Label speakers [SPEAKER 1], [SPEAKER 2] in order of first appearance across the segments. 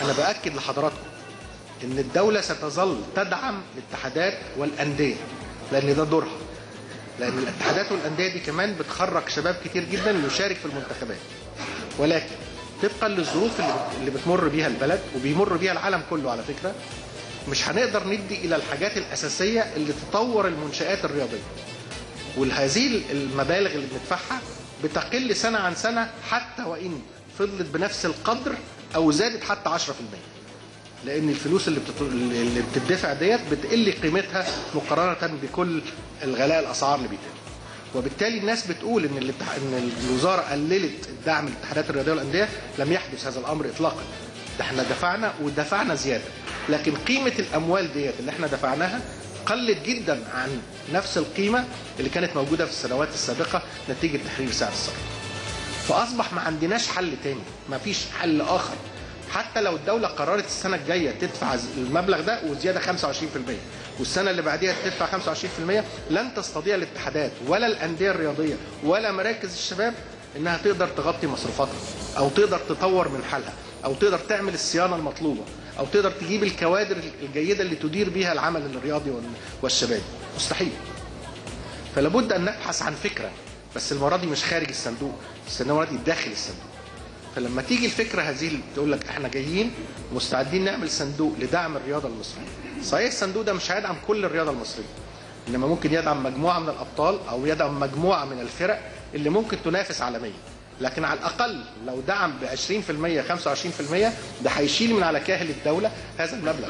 [SPEAKER 1] انا باكد لحضراتكم ان الدوله ستظل تدعم الاتحادات والانديه لان ده دورها لان الاتحادات والانديه دي كمان بتخرج شباب كتير جدا يشارك في المنتخبات ولكن طبقا للظروف اللي بت- اللي بتمر بيها البلد وبيمر بيها العالم كله على فكره مش هنقدر ندي الى الحاجات الاساسيه اللي تطور المنشات الرياضيه وهذه المبالغ اللي بندفعها بتقل سنه عن سنه حتى وان فضلت بنفس القدر او زادت حتى 10% لان الفلوس اللي بتت... اللي بتدفع ديت بتقل قيمتها مقارنه بكل الغلاء الاسعار اللي بيتم وبالتالي الناس بتقول ان الاتح... ان الوزاره قللت الدعم للاتحادات الرياضيه والانديه لم يحدث هذا الامر اطلاقا ده احنا دفعنا ودفعنا زياده لكن قيمه الاموال ديت اللي احنا دفعناها قلت جدا عن نفس القيمه اللي كانت موجوده في السنوات السابقه نتيجه تحرير سعر الصرف فاصبح ما عندناش حل تاني ما فيش حل اخر حتى لو الدولة قررت السنة الجاية تدفع المبلغ ده وزيادة 25% والسنة اللي بعديها تدفع 25% لن تستطيع الاتحادات ولا الأندية الرياضية ولا مراكز الشباب إنها تقدر تغطي مصروفاتها أو تقدر تطور من حالها أو تقدر تعمل الصيانة المطلوبة أو تقدر تجيب الكوادر الجيدة اللي تدير بيها العمل الرياضي والشبابي مستحيل فلا بد ان نبحث عن فكره بس المره دي مش خارج الصندوق بس المره دي داخل الصندوق فلما تيجي الفكره هذه اللي تقول لك احنا جايين مستعدين نعمل صندوق لدعم الرياضه المصريه صحيح الصندوق ده مش هيدعم كل الرياضه المصريه انما ممكن يدعم مجموعه من الابطال او يدعم مجموعه من الفرق اللي ممكن تنافس عالميا لكن على الاقل لو دعم ب 20% 25% ده هيشيل من على كاهل الدوله هذا المبلغ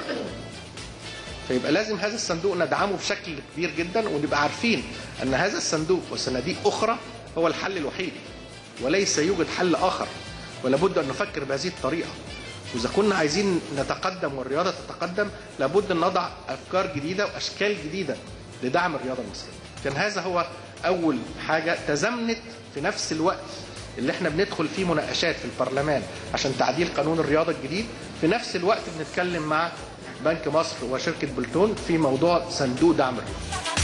[SPEAKER 1] فيبقى لازم هذا الصندوق ندعمه بشكل كبير جدا ونبقى عارفين ان هذا الصندوق وصناديق اخرى هو الحل الوحيد وليس يوجد حل اخر ولابد ان نفكر بهذه الطريقه واذا كنا عايزين نتقدم والرياضه تتقدم لابد ان نضع افكار جديده واشكال جديده لدعم الرياضه المصريه كان هذا هو اول حاجه تزامنت في نفس الوقت اللي احنا بندخل فيه مناقشات في البرلمان عشان تعديل قانون الرياضه الجديد في نفس الوقت بنتكلم مع بنك مصر وشركه بلتون في موضوع صندوق دعم الرياضه